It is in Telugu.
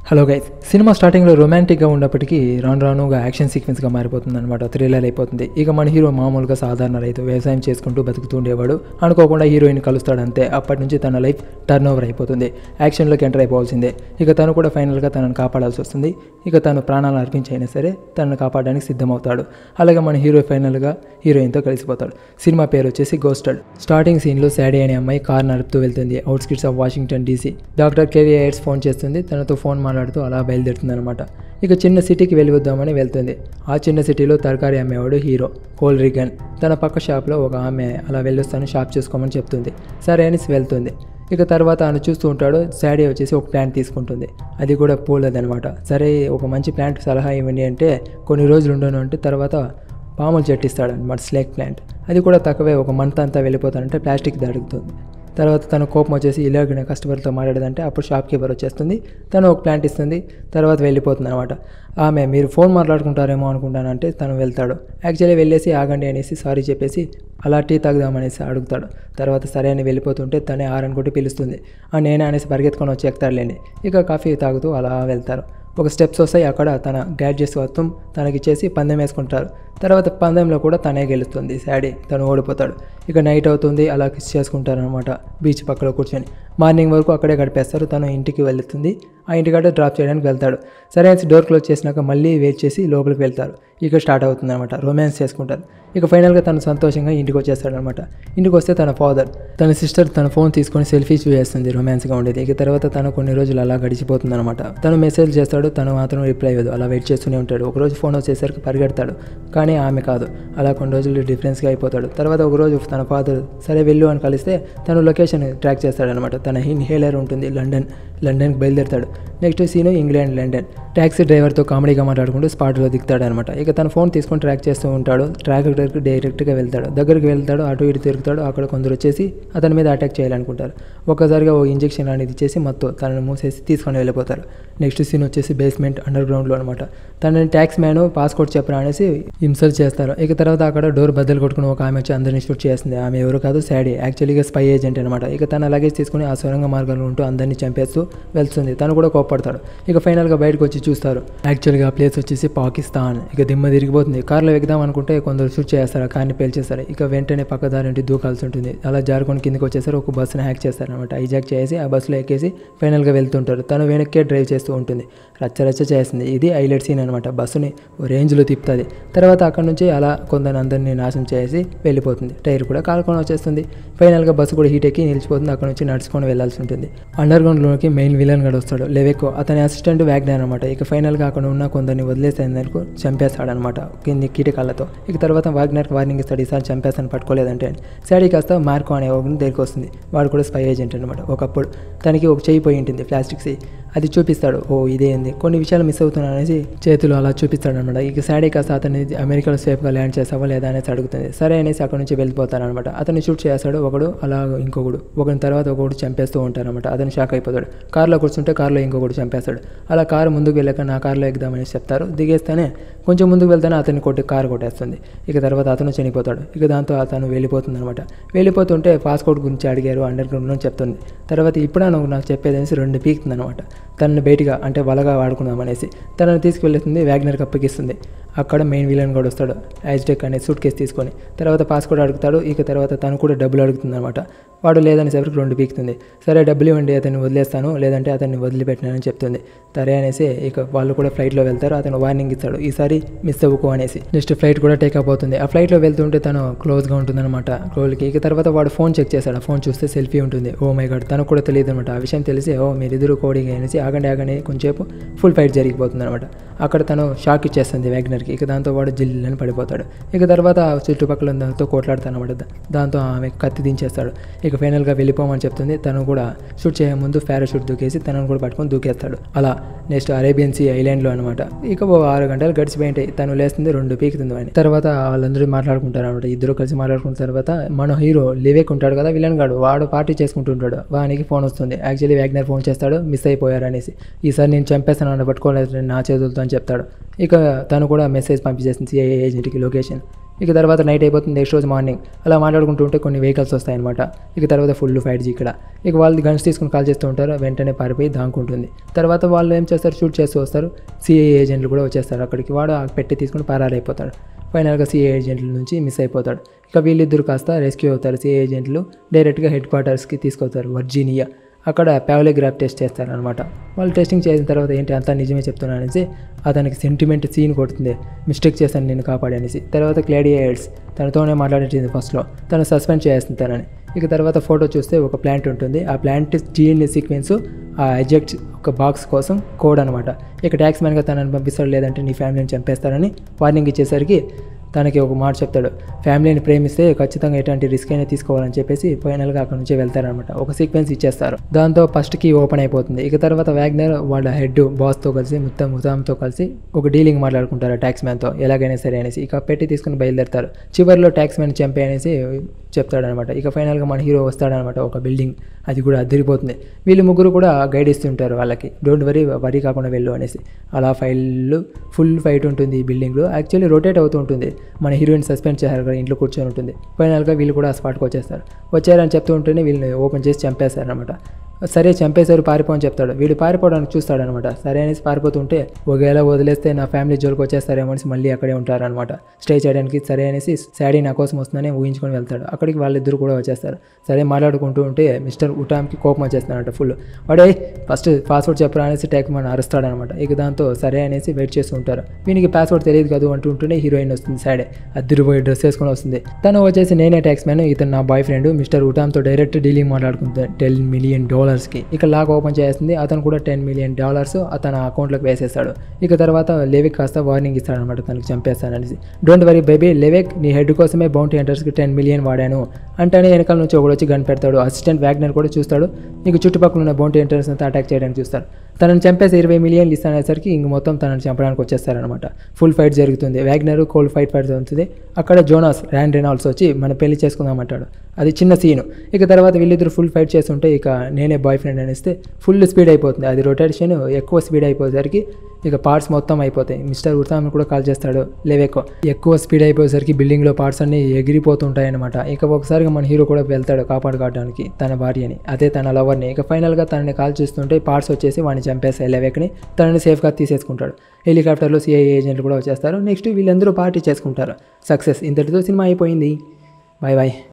హలో గైస్ సినిమా స్టార్టింగ్లో రొమాంటిక్గా ఉన్నప్పటికీ రాను రానుగా యాక్షన్ సీక్వెన్స్గా మారిపోతుంది అనమాట థ్రిల్లర్ అయిపోతుంది ఇక మన హీరో మామూలుగా సాధారణ రైతు వ్యవసాయం చేసుకుంటూ బతుకుతూ ఉండేవాడు అనుకోకుండా హీరోయిన్ కలుస్తాడు అంతే అప్పటి నుంచి తన లైఫ్ టర్న్ ఓవర్ అయిపోతుంది యాక్షన్లోకి ఎంటర్ అయిపోవాల్సిందే ఇక తను కూడా ఫైనల్గా తనను కాపాడాల్సి వస్తుంది ఇక తను ప్రాణాలను అర్పించైనా సరే తనను కాపాడడానికి సిద్ధమవుతాడు అలాగే మన హీరో ఫైనల్గా హీరోయిన్తో కలిసిపోతాడు సినిమా పేరు వచ్చేసి గోస్టడ్ స్టార్టింగ్ సీన్లో శాడీ అనే అమ్మాయి కార్ నడుపుతూ వెళ్తుంది outskirts of Washington DC doctor కేవీ ఎయిడ్స్ ఫోన్ చేస్తుంది తనతో ఫోన్ మాట్లాడుతూ అలా బయలుదేరుతుంది అనమాట ఇక చిన్న సిటీకి వెళ్ళి వద్దామని వెళ్తుంది ఆ చిన్న సిటీలో తరకారీ అమ్మేవాడు హీరో కోల్ రిగన్ తన పక్క షాప్లో ఒక ఆమె అలా వెళ్ళొస్తాను షాప్ చేసుకోమని చెప్తుంది సరే అని వెళ్తుంది ఇక తర్వాత ఆయన చూస్తూ ఉంటాడు శాడీ వచ్చేసి ఒక ప్లాంట్ తీసుకుంటుంది అది కూడా పూలదనమాట సరే ఒక మంచి ప్లాంట్ సలహా ఇవ్వండి అంటే కొన్ని రోజులు ఉండను అంటే తర్వాత పాములు చెట్టు ఇస్తాడు అనమాట స్నేక్ ప్లాంట్ అది కూడా తక్కువే ఒక మంత్ అంతా వెళ్ళిపోతానంటే ప్లాస్టిక్ అడుగుతుంది తర్వాత తన కోపం వచ్చేసి ఇలాగ కస్టమర్తో మాట్లాడదంటే అప్పుడు షాప్ కీపర్ వచ్చేస్తుంది తను ఒక ప్లాంట్ ఇస్తుంది తర్వాత వెళ్ళిపోతుంది అనమాట ఆమె మీరు ఫోన్ మాట్లాడుకుంటారేమో అనుకుంటానంటే తను వెళ్తాడు యాక్చువల్లీ వెళ్ళేసి ఆగండి అనేసి సారీ చెప్పేసి అలా టీ తాగుదామనేసి అడుగుతాడు తర్వాత సరే అని వెళ్ళిపోతుంటే తనే ఆరనుకుంటే పిలుస్తుంది ఆ నేనే అనేసి పరిగెత్తుకొని వచ్చి ఎక్కుతాడులేండి ఇక కాఫీ తాగుతూ అలా వెళ్తారు ఒక స్టెప్స్ వస్తాయి అక్కడ తన గ్యాడ్జెట్స్ మొత్తం తనకిచ్చేసి పందెం వేసుకుంటారు తర్వాత పందెంలో కూడా తనే గెలుస్తుంది శాడీ తను ఓడిపోతాడు ఇక నైట్ అవుతుంది అలా కిస్ చేసుకుంటారు అనమాట బీచ్ పక్కన కూర్చొని మార్నింగ్ వరకు అక్కడే గడిపేస్తారు తను ఇంటికి వెళ్తుంది ఆ ఇంటికాడ డ్రాప్ చేయడానికి వెళ్తాడు సరే అనేసి డోర్ క్లోజ్ చేసినాక మళ్ళీ వెయిట్ చేసి లోపలికి వెళ్తారు ఇక స్టార్ట్ అవుతుంది అనమాట రొమాన్స్ చేసుకుంటారు ఇక ఫైనల్గా తను సంతోషంగా ఇంటికి వచ్చేస్తాడు అనమాట ఇంటికి వస్తే తన ఫాదర్ తన సిస్టర్ తన ఫోన్ తీసుకొని సెల్ఫీ చేస్తుంది రొమాన్స్గా ఉండేది ఇక తర్వాత తను కొన్ని రోజులు అలా గడిచిపోతుంది అనమాట తను మెసేజ్ చేస్తాడు తను మాత్రం రిప్లై ఇవ్వదు అలా వెయిట్ చేస్తూనే ఉంటాడు ఒకరోజు ఫోన్ వచ్చేసరికి పరిగెడతాడు కానీ ఆమె కాదు అలా కొన్ని రోజులు డిఫరెన్స్గా అయిపోతాడు తర్వాత ఒకరోజు తన ఫాదర్ సరే వెళ్ళు అని కలిస్తే తను లొకేషన్ ట్రాక్ చేస్తాడనమాట తన ఇన్హేలర్ ఉంటుంది లండన్ లండన్కి బయలుదేరుతాడు next scene England London taxi డ్రైవర్తో కామెడీగా మాట్లాడుకుంటూ స్పాట్లో దిగుతాడు అనమాట ఇక తన ఫోన్ తీసుకొని ట్రాక్ చేస్తూ ఉంటాడు ట్రాక్ దగ్గరికి డైరెక్ట్గా వెళ్తాడు దగ్గరికి వెళ్తాడు అటు ఇటు తిరుగుతాడు అక్కడ కొందరు వచ్చేసి అతని మీద అటాక్ చేయాలనుకుంటారు ఒక్కసారిగా ఓ ఇంజెక్షన్ అనేది ఇచ్చేసి మొత్తం తనని మూసేసి తీసుకొని వెళ్ళిపోతారు నెక్స్ట్ సీన్ వచ్చేసి బేస్మెంట్ అండర్ గ్రౌండ్లో అనమాట తనని ట్యాక్స్ మ్యాన్ పాస్పోర్ట్ చెప్పరా అనేసి ఇన్సల్ట్ చేస్తారు ఇక తర్వాత అక్కడ డోర్ బద్దలు కొట్టుకుని ఒక ఆమె వచ్చి అందరిని షూట్ చేస్తుంది ఆమె ఎవరు కాదు శాడీ యాక్చువల్గా స్పై ఏజెంట్ అనమాట ఇక తన లగేజ్ తీసుకుని ఆ సొరంగ మార్గాల్లో ఉంటూ అందరినీ చంపేస్తూ వెళ్తుంది తను కూడా కోప్పడతాడు ఇక ఫైనల్గా బయటకు వచ్చి చూస్తారు యాక్చువల్గా ఆ ప్లేస్ వచ్చేసి పాకిస్తాన్ ఇక దిమ్మ తిరిగిపోతుంది కార్లో ఎగదాం అనుకుంటే కొందరు షూట్ చేస్తారు ఆ కార్ని పేల్చేస్తారు ఇక వెంటనే పక్కదారి నుండి దూకాల్సి ఉంటుంది అలా జారుకొని కిందకి వచ్చేసారు ఒక బస్సుని హ్యాక్ చేస్తారు అనమాట హైజాక్ చేసి ఆ బస్సులో ఎక్కేసి ఫైనల్గా వెళ్తుంటారు తను వెనక్కే డ్రైవ్ చేస్తూ ఉంటుంది రచ్చ రచ్చ చేస్తుంది ఇది హైలైట్ సీన్ అనమాట బస్సుని ఓ రేంజ్లో తిప్పుతుంది తర్వాత అక్కడ నుంచి అలా కొందరు అందరినీ నాశనం చేసి వెళ్ళిపోతుంది టైర్ కూడా కాలుకొని వచ్చేస్తుంది ఫైనల్గా బస్సు కూడా హీట్ ఎక్కి నిలిచిపోతుంది అక్కడ నుంచి నడుచుకొని వెళ్ళాల్సి ఉంటుంది అండర్ గ్రౌండ్లోకి మెయిన్ విలన్ గడు వస్తాడు లెవెకో అతని అసిస్టెంట్ వ్యాగ్నర్ అనమాట ఇక ఫైనల్గా అక్కడ ఉన్న కొందరిని వదిలేసేందుకు చంపేస్తాడు అనమాట కింది కీటకాలతో ఇక తర్వాత వాగ్నర్కి వార్నింగ్ ఇస్తాడు ఈసారి చంపేస్తాను పట్టుకోలేదంటే శాడీ కాస్త మార్కో అనే ఒకరిని దగ్గరికి వస్తుంది వాడు కూడా స్పై ఏజెంట్ అనమాట ఒకప్పుడు తనకి ఒక చేయి పోయి ఉంటుంది ప్లాస్టిక్స్ అది చూపిస్తాడు ఓ ఇదే ఏంది కొన్ని విషయాలు మిస్ అవుతున్నాను అనేసి చేతులు అలా చూపిస్తాడు అనమాట ఇక శాడీ కాస్త అతన్ని అమెరికాలో సేఫ్గా ల్యాండ్ చేస్తావా లేదా అనేసి అడుగుతుంది సరే అనేసి అక్కడ నుంచి వెళ్ళిపోతాడు అనమాట అతన్ని షూట్ చేస్తాడు ఒకడు అలా ఇంకొకడు ఒకరి తర్వాత ఒకడు చంపేస్తూ ఉంటారనమాట అతను షాక్ అయిపోతాడు కార్లో కూర్చుంటే కార్లో ఇంకొకడు చంపేస్తాడు అలా కారు ముందుకు వెళ్ళాక నా కార్లో ఎక్కుదామనేసి చెప్తారు దిగేస్తానే కొంచెం ముందుకు వెళ్తానే అతన్ని కొట్టి కారు కొట్టేస్తుంది ఇక తర్వాత అతను చనిపోతాడు ఇక దాంతో అతను వెళ్ళిపోతుంది అనమాట వెళ్ళిపోతుంటే పాస్పోర్ట్ గురించి అడిగారు అండర్ గ్రౌండ్లో చెప్తుంది తర్వాత ఇప్పుడా నువ్వు నాకు చెప్పేది అనేసి రెండు పీకుతుంది అనమాట తనని బయటిగా అంటే వలగా వాడుకుందాం అనేసి తనని తీసుకెళ్తుంది వ్యాగ్నర్కి అప్పగిస్తుంది అక్కడ మెయిన్ విలన్ కూడా వస్తాడు యాజ్టెక్ అనే సూట్ కేసు తీసుకొని తర్వాత పాస్పోర్ట్ అడుగుతాడు ఇక తర్వాత తను కూడా డబ్బులు అడుగుతుంది అనమాట వాడు లేదని చెప్పి రెండు పీకుతుంది సరే డబ్బులు ఇవ్వండి అతన్ని వదిలేస్తాను లేదంటే అతన్ని వదిలిపెట్టినానని చెప్తుంది సరే అనేసి ఇక వాళ్ళు కూడా ఫ్లైట్లో వెళ్తారు అతను వార్నింగ్ ఇస్తాడు ఈసారి మిస్ అవ్వకు అనేసి నెక్స్ట్ ఫ్లైట్ కూడా టేకప్ అవుతుంది ఆ ఫ్లైట్లో వెళ్తుంటే తను క్లోజ్గా ఉంటుందన్నమాట క్లోజ్కి ఇక తర్వాత వాడు ఫోన్ చెక్ చేశాడు ఆ ఫోన్ చూస్తే సెల్ఫీ ఉంటుంది ఓ మై గాడ్ తనకు కూడా తెలియదు అనమాట ఆ విషయం తెలిసి ఓ మీరిద్దరు కోడిగా అనేసి ఆగండి ఆగండి కొంచెంసేపు ఫుల్ ఫైట్ జరిగిపోతుంది అనమాట అక్కడ తను షాక్ ఇచ్చేస్తుంది వ్యాగ్నర్కి ఇక దాంతో వాడు జిల్లని పడిపోతాడు ఇక తర్వాత చుట్టుపక్కల దాంతో కొట్లాడతాను అనమాట దాంతో ఆమె కత్తి దించేస్తాడు ఇక ఫైనల్గా వెళ్ళిపోమని చెప్తుంది తను కూడా షూట్ చేయ ముందు పారాషూట్ దూకేసి తనను కూడా పట్టుకొని దూకేస్తాడు అలా నెక్స్ట్ అరేబియన్ సీ ఐలాండ్లో అనమాట ఇక ఓ ఆరు గంటలు గడిచిపోయింటాయి తను లేస్తుంది రెండు పీకుతుంది అని తర్వాత వాళ్ళందరూ మాట్లాడుకుంటారు అనమాట ఇద్దరు కలిసి మాట్లాడుకున్న తర్వాత మన హీరో లివేక్ ఉంటాడు కదా విలన్ గాడు వాడు పార్టీ చేసుకుంటుంటాడు వానికి ఫోన్ వస్తుంది యాక్చువల్లీ వ్యాగ్నర్ ఫోన్ చేస్తాడు మిస్ అయిపోయారు అనేసి ఈసారి నేను చంపేస్తాను అని పట్టుకోలేదు నా చేతులతో అని చెప్తాడు ఇక తను కూడా మెసేజ్ పంపించేసింది సిఐఏ ఏజెంట్కి లొకేషన్ ఇక తర్వాత నైట్ అయిపోతుంది నెక్స్ట్ రోజు మార్నింగ్ అలా మాట్లాడుకుంటూ ఉంటే కొన్ని వెహికల్స్ వస్తాయన్నమాట ఇక తర్వాత ఫుల్ ఫైట్ జీ ఇక్కడ ఇక వాళ్ళు గన్స్ తీసుకుని కాల్ చేస్తూ ఉంటారు వెంటనే పారిపోయి దాంకుంటుంది తర్వాత వాళ్ళు ఏం చేస్తారు షూట్ చేస్తూ వస్తారు సిఐ ఏజెంట్లు కూడా వచ్చేస్తారు అక్కడికి వాడు ఆ పెట్టి తీసుకుని పరారైపోతాడు ఫైనల్గా సిఐ ఏజెంట్ల నుంచి మిస్ అయిపోతాడు ఇక వీళ్ళిద్దరు కాస్త రెస్క్యూ అవుతారు సిఐ ఏజెంట్లు డైరెక్ట్గా హెడ్ క్వార్టర్స్కి తీసుకొస్తారు వర్జీనియా అక్కడ పావలోగ్రాఫ్ టెస్ట్ చేస్తారనమాట వాళ్ళు టెస్టింగ్ చేసిన తర్వాత ఏంటి అంతా నిజమే చెప్తున్నా అనేసి అతనికి సెంటిమెంట్ సీన్ కొడుతుంది మిస్టేక్ చేశాను నేను కాపాడి అనేసి తర్వాత క్లాడియా ఎయిడ్స్ తనతోనే మాట్లాడించింది ఫస్ట్లో తను సస్పెండ్ చేస్తుంటానని ఇక తర్వాత ఫోటో చూస్తే ఒక ప్లాంట్ ఉంటుంది ఆ ప్లాంట్ డిఎన్ఏ సీక్వెన్స్ ఆ ఎజెక్ట్ ఒక బాక్స్ కోసం కోడ్ అనమాట ఇక ట్యాక్స్ మ్యాన్గా తనని పంపిస్తాడు లేదంటే నీ ఫ్యామిలీని చంపేస్తారని వార్నింగ్ ఇచ్చేసరికి తనకి ఒక మాట చెప్తాడు ఫ్యామిలీని ప్రేమిస్తే ఖచ్చితంగా ఎటువంటి రిస్క్ అయినా తీసుకోవాలని చెప్పేసి ఫైనల్గా అక్కడ నుంచి వెళ్తారనమాట ఒక సీక్వెన్స్ ఇచ్చేస్తారు దాంతో ఫస్ట్ కీ ఓపెన్ అయిపోతుంది ఇక తర్వాత వ్యాగ్నర్ వాళ్ళ హెడ్ బాస్తో కలిసి మొత్తం ముతాంతో కలిసి ఒక డీలింగ్ మాట్లాడుకుంటారు ట్యాక్స్ మ్యాన్తో ఎలాగైనా సరే అనేసి ఇక పెట్టి తీసుకుని బయలుదేరుతారు చివరిలో ట్యాక్స్ మ్యాన్ చంపే అనేసి చెప్తాడనమాట ఇక ఫైనల్గా మన హీరో వస్తాడనమాట ఒక బిల్డింగ్ అది కూడా అదిరిపోతుంది వీళ్ళు ముగ్గురు కూడా గైడ్ ఇస్తుంటారు వాళ్ళకి డోంట్ వరీ వరీ కాకుండా వెళ్ళు అనేసి అలా ఫైల్ ఫుల్ ఫైట్ ఉంటుంది ఈ బిల్డింగ్లో యాక్చువల్లీ రొటేట్ అవుతూ ఉంటుంది మన హీరోయిన్ సస్పెండ్ చేశారు కదా ఇంట్లో కూర్చొని ఉంటుంది ఫైనల్గా వీళ్ళు కూడా ఆ స్పాట్కి వచ్చేస్తారు వచ్చారని చెప్తూ ఉంటేనే వీళ్ళని ఓపెన్ చేసి చంపేస్తారనమాట సరే చంపేశారు పారిపోని చెప్తాడు వీడు పారిపోవడానికి చూస్తాడనమాట సరే అనేసి పారిపోతుంటే ఒకవేళ వదిలేస్తే నా ఫ్యామిలీ జోలికి వచ్చేస్తారేమో అనేసి మళ్ళీ అక్కడే ఉంటారనమాట స్టే చేయడానికి సరే అనేసి శాడీ నా కోసం వస్తుందని ఊహించుకొని వెళ్తాడు అక్కడికి వాళ్ళిద్దరు కూడా వచ్చేస్తారు సరే మాట్లాడుకుంటూ ఉంటే మిస్టర్ ఉటామ్కి కోపం వచ్చేస్తాడంట ఫుల్ వాడే ఫస్ట్ పాస్వర్డ్ చెప్పరా అనేసి టేక్ మన అరుస్తాడనమాట ఇక దాంతో సరే అనేసి వెయిట్ చేస్తూ ఉంటారు వీనికి పాస్వర్డ్ తెలియదు కదా అంటూ ఉంటూనే హీరోయిన్ వస్తుంది సాడే అద్దరిపోయి డ్రెస్ వేసుకొని వస్తుంది తను వచ్చేసి నేనే ట్యాక్స్ మ్యాన్ ఇతను నా బాయ్ ఫ్రెండ్ మిస్టర్ ఉటామ్తో డైరెక్ట్ డీలింగ్ మాట్లాడుకుంటాను టెన్ మిలియన్ డాలర్స్కి ఇక లాక్ ఓపెన్ చేస్తుంది అతను కూడా టెన్ మిలియన్ డాలర్స్ అతను అకౌంట్లోకి వేసేస్తాడు ఇక తర్వాత లెవిక్ కాస్త వార్నింగ్ ఇస్తాడనమాట తనకు చంపేస్తాననేసి డోంట్ వరీ బేబీ లెవిక్ నీ హెడ్ కోసమే బౌంటీ ఎంటర్స్కి టెన్ మిలియన్ వాడాను అంటేనే వెనకాల నుంచి ఒకడు వచ్చి గన్ పెడతాడు అసిస్టెంట్ వ్యాగ్నర్ కూడా చూస్తాడు నీకు చుట్టుపక్కల ఉన్న బౌంటీ ఎంటర్స్ అంతా అటాక్ చేయడానికి చూస్తారు తనని చంపేసి ఇరవై మిలియన్లు ఇస్తానేసరికి ఇంక మొత్తం తనని చంపడానికి వచ్చేస్తారనమాట ఫుల్ ఫైట్ జరుగుతుంది వ్యాగ్నర్ కోల్డ్ ఫైట్ ఫైట్ జరుగుతుంది అక్కడ జోనాస్ ర్యాన్ రెనాల్డ్స్ వచ్చి మన పెళ్లి చేసుకుందామంటాడు అది చిన్న సీను ఇక తర్వాత వీళ్ళిద్దరు ఫుల్ ఫైట్ చేస్తుంటే ఇక నేనే బాయ్ ఫ్రెండ్ అనేస్తే ఫుల్ స్పీడ్ అయిపోతుంది అది రొటేషన్ ఎక్కువ స్పీడ్ అయిపోయేసరికి ఇక పార్ట్స్ మొత్తం అయిపోతాయి మిస్టర్ ఉర్తామ్ కూడా కాల్ చేస్తాడు లేవెక్కువ ఎక్కువ స్పీడ్ అయిపోయేసరికి బిల్డింగ్లో పార్ట్స్ అన్ని ఎగిరిపోతుంటాయి అనమాట ఇక ఒకసారిగా మన హీరో కూడా వెళ్తాడు కాపాడుకోవడానికి తన భార్యని అదే తన లవర్ని ఇక ఫైనల్గా తనని కాల్ చేస్తుంటే పార్ట్స్ వచ్చేసి వాడిని చంపేస్తాయి లెవెక్ని తనని సేఫ్గా తీసేసుకుంటాడు హెలికాప్టర్లో సిఐ ఏజెంట్లు కూడా వచ్చేస్తారు నెక్స్ట్ వీళ్ళందరూ పార్టీ చేసుకుంటారు సక్సెస్ ఇంతటితో సినిమా అయిపోయింది బాయ్ బాయ్